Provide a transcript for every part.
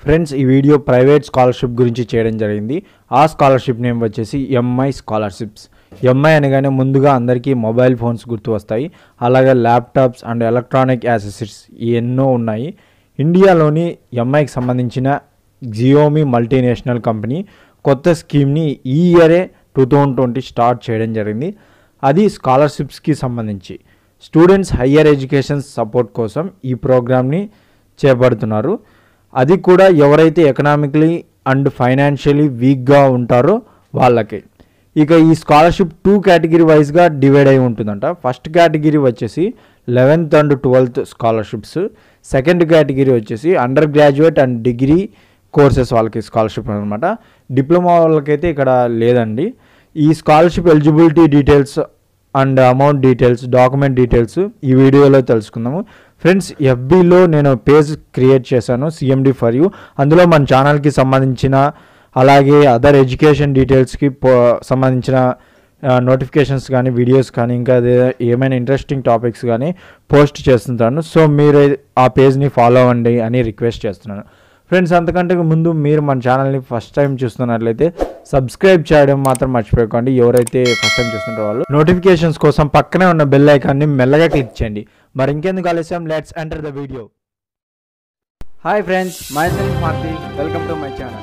friends ఈ video private scholarship గురించి చేయడం జరిగింది ఆ స్కాలర్షిప్ నేమ్ వచ్చేసి ఎంఐ స్కాలర్షిప్స్ ఎంఐ అనగానే ముందుగా అందరికీ మొబైల్ ఫోన్స్ గుర్తు వస్తాయి అలాగే ల్యాప్టాప్స్ అండ్ ఎలక్ట్రానిక్ యాసెసరీస్ ఎన్నో ఉన్నాయి ఇండియాలోని ఎంఐకి సంబంధించిన జియోమి మల్టీనేషనల్ కంపెనీ కొత్త స్కీమ్ని ఈ ఇయరే టూ థౌజండ్ ట్వంటీ స్టార్ట్ చేయడం జరిగింది అది స్కాలర్షిప్స్కి సంబంధించి స్టూడెంట్స్ హయ్యర్ ఎడ్యుకేషన్ సపోర్ట్ కోసం ఈ ప్రోగ్రామ్ని చేపడుతున్నారు అది కూడా ఎవరైతే ఎకనామికలీ అండ్ ఫైనాన్షియలీ వీక్గా ఉంటారో వాళ్ళకి ఇక ఈ స్కాలర్షిప్ టూ కేటగిరీ వైజ్గా డివైడ్ అయి ఉంటుందంట ఫస్ట్ కేటగిరీ వచ్చేసి eleventh and twelfth scholarships second category వచ్చేసి undergraduate and degree courses వాళ్ళకి స్కాలర్షిప్ అనమాట డిప్లొమా వాళ్ళకైతే ఇక్కడ లేదండి ఈ scholarship eligibility details and amount details document details ఈ వీడియోలో తెలుసుకుందాము ఫ్రెండ్స్ ఎఫ్బీలో నేను పేజ్ క్రియేట్ చేశాను సిఎండి ఫర్ యూ అందులో మన ఛానల్కి సంబంధించిన అలాగే అదర్ ఎడ్యుకేషన్ డీటెయిల్స్కి పో సంబంధించిన నోటిఫికేషన్స్ కానీ వీడియోస్ కానీ ఇంకా అదే ఏమైనా ఇంట్రెస్టింగ్ టాపిక్స్ కానీ పోస్ట్ చేస్తుంటాను సో మీరు ఆ పేజ్ని ఫాలో అవ్వండి అని రిక్వెస్ట్ చేస్తున్నాను ఫ్రెండ్స్ అంతకంటే ముందు మీరు మన ఛానల్ని ఫస్ట్ టైం చూస్తున్నట్లయితే సబ్స్క్రైబ్ చేయడం మాత్రం మర్చిపోకండి ఎవరైతే ఫస్ట్ టైం చూస్తుంటారో వాళ్ళు నోటిఫికేషన్స్ కోసం పక్కనే ఉన్న బెల్ ఐకాన్ని మెల్లగా క్లిక్ చేయండి మరి ఇంకెందుకు ఆలస్యం let's enter the video hi friends myself Marthi welcome to my channel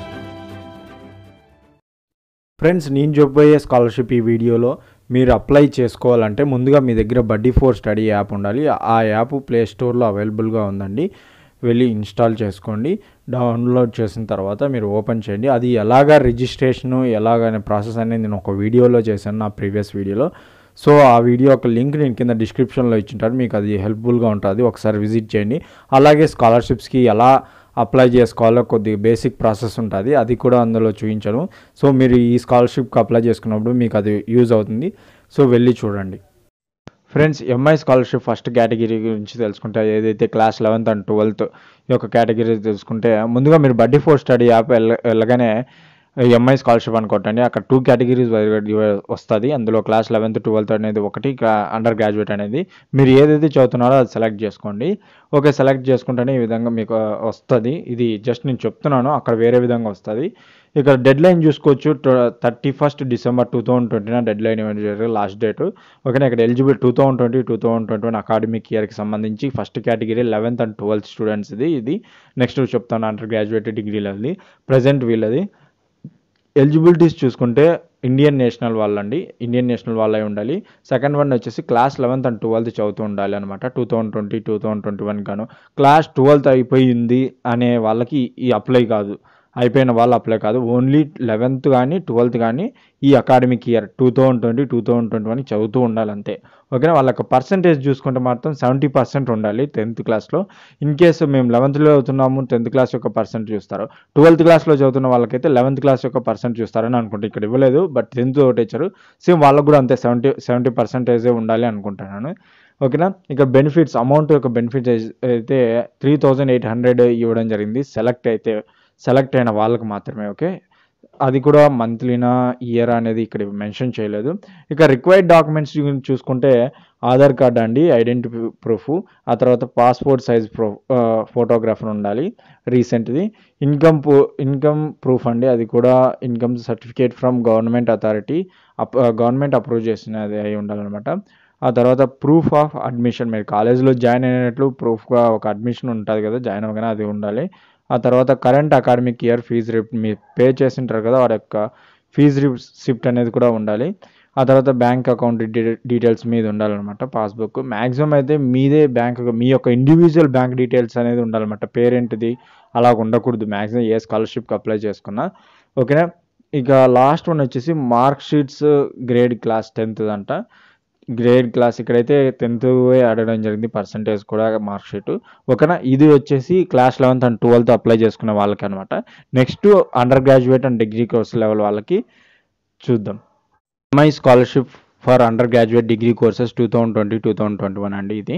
friends నేను చెప్పబోయే స్కాలర్షిప్ ఈ వీడియోలో మీరు అప్లై చేసుకోవాలంటే ముందుగా మీ దగ్గర బడ్డీ ఫోర్ స్టడీ యాప్ ఉండాలి ఆ యాప్ ప్లే స్టోర్లో అవైలబుల్గా ఉందండి వెళ్ళి ఇన్స్టాల్ చేసుకోండి డౌన్లోడ్ చేసిన తర్వాత మీరు ఓపెన్ చేయండి అది ఎలాగా రిజిస్ట్రేషను ఎలాగనే ప్రాసెస్ అనేది నేను ఒక వీడియోలో చేశాను నా ప్రీవియస్ వీడియోలో సో ఆ వీడియో ఒక లింక్ నేను కింద డిస్క్రిప్షన్లో ఇచ్చింటారు మీకు అది హెల్ప్ఫుల్గా ఉంటుంది ఒకసారి విజిట్ చేయండి అలాగే స్కాలర్షిప్స్కి ఎలా అప్లై చేసుకోవాలో కొద్దిగా బేసిక్ ప్రాసెస్ ఉంటుంది అది కూడా అందులో చూపించాను సో మీరు ఈ స్కాలర్షిప్కి అప్లై చేసుకున్నప్పుడు మీకు అది యూజ్ అవుతుంది సో వెళ్ళి చూడండి friends MI scholarship first category గురించి తెలుసుకుంటే ఏదైతే క్లాస్ లెవెన్త్ అండ్ ట్వెల్త్ ఈ యొక్క కేటగిరీ తెలుసుకుంటే ముందుగా మీరు బడ్డీ ఫోర్ స్టడీ యాప్ వెళ్ళ వెళ్ళగానే ఎంఐ స్కాలర్షిప్ అని కొట్టండి అక్కడ టూ కేటగిరీస్ వస్తుంది అందులో క్లాస్ లెవెన్త్ ట్వెల్త్ అనేది ఒకటి అండర్ గ్రాడ్యుయేట్ అనేది మీరు ఏదైతే చదువుతున్నారో అది సెలెక్ట్ చేసుకోండి ఓకే సెలెక్ట్ చేసుకుంటేనే ఈ విధంగా మీకు వస్తుంది ఇది జస్ట్ నేను చెప్తున్నాను అక్కడ వేరే విధంగా వస్తుంది ఇక్కడ డెడ్ లైన్ చూసుకోవచ్చు thirty first December two thousand twenty one deadline last date ఓకేనా ఇక్కడ eligible two thousand twenty two thousand twenty one academic ఇయర్కి సంబంధించి first category eleventh and twelfth students ఇది ఇది నెక్స్ట్ చెప్తాను అండర్ గ్రాడ్యుయేట్ డిగ్రీ లెవెల్ది present వీళ్ళది ఎలిజిబిలిటీస్ చూసుకుంటే ఇండియన్ నేషనల్ వాళ్ళండి ఇండియన్ నేషనల్ వాళ్ళే ఉండాలి సెకండ్ వన్ వచ్చేసి క్లాస్ లెవెన్త్ అండ్ ట్వెల్త్ చదువుతూ ఉండాలి అనమాట two thousand twenty two thousand twenty one గాను క్లాస్ ట్వెల్త్ అయిపోయింది అనే వాళ్ళకి ఈ అప్లై కాదు అయిపోయిన వాళ్ళు అప్లై కాదు ఓన్లీ లెవెన్త్ కానీ ట్వెల్త్ కానీ ఈ academic year two thousand twenty two thousand twenty one చదువుతూ ఉండాలి అంతే ఓకేనా వాళ్ళకి పర్సంటేజ్ చూసుకుంటే మాత్రం సెవెంటీ పర్సెంట్ ఉండాలి టెన్త్ క్లాస్లో ఇన్ కేసు మేము లెవెన్త్లో చదువుతున్నాము టెన్త్ క్లాస్ యొక్క పర్సెంట్ చూస్తారు ట్వెల్త్ క్లాస్లో చదువుతున్న వాళ్ళకైతే లెవెన్త్ క్లాస్ యొక్క పర్సెంట్ చూస్తారని అనుకుంటే ఇక్కడ ఇవ్వలేదు బట్ టెన్త్ ఒకటి ఇచ్చారు సేమ్ వాళ్ళకు కూడా అంతే సెవెంటీ సెవెంటీ పర్సెంటేజే ఉండాలి అనుకుంటున్నాను ఓకేనా ఇక బెనిఫిట్స్ అమౌంట్ యొక్క బెనిఫిట్స్ అయితే త్రీ థౌజండ్ ఎయిట్ హండ్రెడ్ ఇవ్వడం జరిగింది సెలెక్ట్ అయితే సెలెక్ట్ అయిన వాళ్ళకి మాత్రమే ఓకే అది కూడా మంత్లీనా ఇయర్ అనేది ఇక్కడ మెన్షన్ చేయలేదు ఇక రిక్వైర్డ్ డాక్యుమెంట్స్ గురించి చూసుకుంటే ఆధార్ కార్డ్ అండి ఐడెంటిటీ ప్రూఫ్ ఆ తర్వాత పాస్పోర్ట్ సైజ్ ప్రూ ఫోటోగ్రాఫర్ ఉండాలి రీసెంట్ది ఇన్కమ్ ఇన్కమ్ ప్రూఫ్ అండి అది కూడా income certificate from government authority of government approve చేసినది అయి ఉండాలన్నమాట ఆ తర్వాత ప్రూఫ్ ఆఫ్ అడ్మిషన్ మీరు కాలేజ్లో జాయిన్ అయినట్లు ప్రూఫ్గా ఒక అడ్మిషన్ ఉంటుంది కదా జాయిన్ అవ్వగానే అది ఉండాలి ఆ తర్వాత కరెంట్ అకాడమిక్ ఇయర్ ఫీజు రిప్ మీరు పే చేసింటారు కదా వారి యొక్క ఫీజు రిసిప్ట్ అనేది కూడా ఉండాలి ఆ తర్వాత బ్యాంక్ అకౌంట్ డీటెయిల్స్ మీద ఉండాలన్నమాట పాస్బుక్ మ్యాక్సిమం అయితే మీదే బ్యాంక్ మీ యొక్క ఇండివిజువల్ బ్యాంక్ డీటెయిల్స్ అనేది ఉండాలన్నమాట పేరెంట్ది అలా ఉండకూడదు మ్యాక్సిమం ఏ స్కాలర్షిప్కి అప్లై చేసుకున్నా ఓకేనా ఇక లాస్ట్ వన్ వచ్చేసి mark sheets grade class tenth అంట గ్రేడ్ క్లాస్ ఇక్కడైతే టెన్త్ అడగడం జరిగింది పర్సంటేజ్ కూడా మార్క్ షీట్ ఓకేనా ఇది వచ్చేసి class eleventh and twelfth apply చేసుకునే వాళ్ళకి అనమాట next undergraduate and degree course level వాళ్ళకి చూద్దాం MI scholarship for undergraduate degree courses two thousand twenty two thousand twenty one అండి ఇది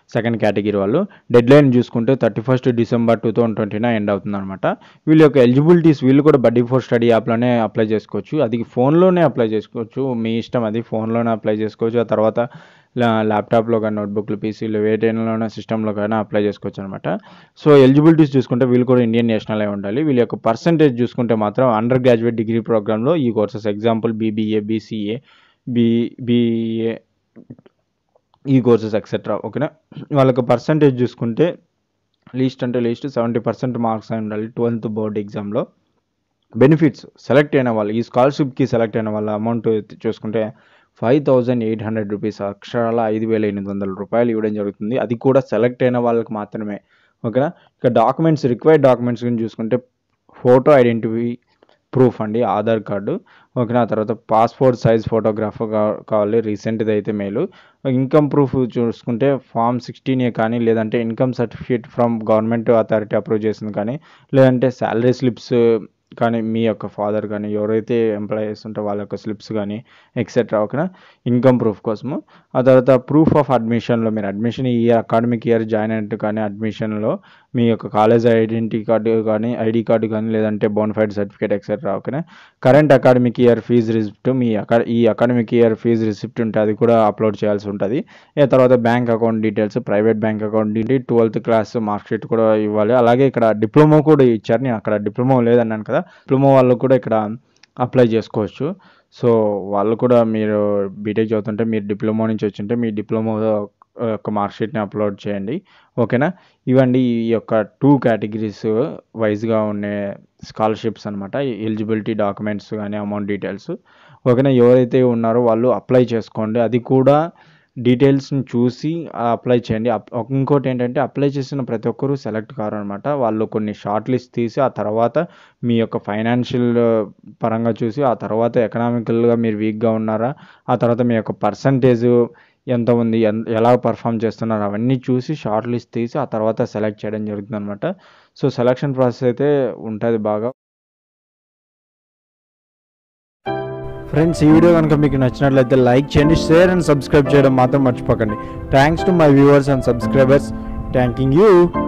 సెకండ్ కేటగిరీ వాళ్ళు డెడ్ లైన్ చూసుకుంటే thirty first December two thousand ట్వంటీన end అవుతుంది అనమాట వీళ్ళ యొక్క ఎలిజిబిలిటీస్ వీళ్ళు కూడా బడ్డీ ఫోర్ స్టడీ యాప్లోనే అప్లై చేసుకోవచ్చు అది ఫోన్లోనే అప్లై చేసుకోవచ్చు మీ ఇష్టం అది ఫోన్లోనే అప్లై చేసుకోవచ్చు ఆ తర్వాత లా- ల్యాప్టాప్లో కానీ నోట్బుక్లు పీసీలు వేటైనా సిస్టంలో కానీ అప్లై చేసుకోవచ్చు అనమాట సో ఎలిజిబిలిటీస్ చూసుకుంటే వీళ్ళు కూడా ఇండియన్ నేషనల్ అయి ఉండాలి వీళ్ళ యొక్క పర్సంటేజ్ చూసుకుంటే మాత్రం అండర్ గ్రాడ్యుయేట్ డిగ్రీ ప్రోగ్రామ్లో ఈ courses example BBA BCA B BA ఈ కోర్సెస్ ఎక్సెట్రా ఓకేనా వాళ్ళకి పర్సంటేజ్ చూసుకుంటే లీస్ట్ అంటే లీస్ట్ సెవెంటీ పర్సెంట్ మార్క్స్ అయి ఉండాలి ట్వెల్త్ బోర్డ్ ఎగ్జామ్లో బెనిఫిట్స్ సెలెక్ట్ అయిన వాళ్ళు ఈ స్కాలర్షిప్కి సెలెక్ట్ అయిన వాళ్ళ అమౌంట్ చూసుకుంటే five thousand eight hundred rupees అక్షరాల ఐదు వేల ఎనిమిది వందల రూపాయలు ఇవ్వడం జరుగుతుంది అది కూడా సెలెక్ట్ అయిన వాళ్ళకి మాత్రమే ఓకేనా ఇక డాక్యుమెంట్స్ రిక్వైర్డ్ డాక్యుమెంట్స్ గురించి చూసుకుంటే ఫోటో ఐడెంటిటీ ప్రూఫ్ అండి ఆధార్ కార్డు ఓకేనా ఆ తర్వాత పాస్పోర్ట్ సైజ్ ఫోటోగ్రాఫ్ కావాలి రీసెంట్ది అయితే మేలు ఇన్కమ్ ప్రూఫ్ చూసుకుంటే ఫామ్ సిక్స్టీన్ ఏ కానీ లేదంటే income certificate from government authority approve చేసింది కానీ లేదంటే శాలరీ స్లిప్స్ కానీ మీ యొక్క ఫాదర్ కానీ ఎవరైతే ఎంప్లాయీస్ ఉంటే వాళ్ళ యొక్క స్లిప్స్ కానీ ఎక్సెట్రా ఓకేనా ఇన్కమ్ ప్రూఫ్ కోసము ఆ తర్వాత ప్రూఫ్ ఆఫ్ అడ్మిషన్లో మీరు అడ్మిషన్ ఈ అకాడమిక్ ఇయర్ జాయిన్ అయినట్టు కానీ అడ్మిషన్లో మీ యొక్క కాలేజ్ ఐడెంటిటీ కార్డు కానీ ఐడి కార్డు కానీ లేదంటే బోనఫైడ్ సర్టిఫికేట్ ఎక్సెట్రా ఓకేనా current academic year fee receipt మీ అకా ఈ అకాడమిక్ ఇయర్ ఫీజు రిసిప్ట్ ఉంటే అది కూడా అప్లోడ్ చేయాల్సి ఉంటుంది ఏ తర్వాత bank account details private bank account detail twelfth class mark sheet కూడా ఇవ్వాలి అలాగే ఇక్కడ డిప్లొమా కూడా ఇచ్చారు నేను అక్కడ డిప్లొమా లేదన్నాను కదా డిప్లొమా వాళ్ళు కూడా ఇక్కడ అప్లై చేసుకోవచ్చు సో వాళ్ళు కూడా మీరు బీటెక్ చదువుతుంటే మీరు డిప్లొమా నుంచి వచ్చింటే మీ డిప్లొమా యొక్క మార్క్ షీట్ని అప్లోడ్ చేయండి ఓకేనా ఇవండి ఈ యొక్క టూ కేటగిరీస్ వైజ్గా ఉండే స్కాలర్షిప్స్ అనమాట ఎలిజిబిలిటీ డాక్యుమెంట్స్ కానీ అమౌంట్ డీటెయిల్స్ ఓకేనా ఎవరైతే ఉన్నారో వాళ్ళు అప్లై చేసుకోండి అది కూడా డీటెయిల్స్ని చూసి అప్లై చేయండి అప్- ఇంకోటి ఏంటంటే అప్లై చేసిన ప్రతి ఒక్కరూ సెలెక్ట్ కారు అనమాట వాళ్ళు కొన్ని షార్ట్ లిస్ట్ తీసి ఆ తర్వాత మీ యొక్క ఫైనాన్షియల్ పరంగా చూసి ఆ తర్వాత ఎకనామికల్గా మీరు వీక్గా ఉన్నారా ఆ తర్వాత మీ యొక్క పర్సంటేజ్ ఎంత ఉంది ఎన్- ఎలా పర్ఫామ్ చేస్తున్నారు అవన్నీ చూసి షార్ట్ లిస్ట్ తీసి ఆ తర్వాత సెలెక్ట్ చేయడం జరుగుతుంది అనమాట సో సెలక్షన్ ప్రాసెస్ అయితే ఉంటుంది బాగా ఫ్రెండ్స్ ఈ వీడియో కనుక మీకు నచ్చినట్లయితే లైక్ చేయండి షేర్ అండ్ సబ్స్క్రైబ్ చేయడం మాత్రం మర్చిపోకండి thanks to my viewers and subscribers thanking you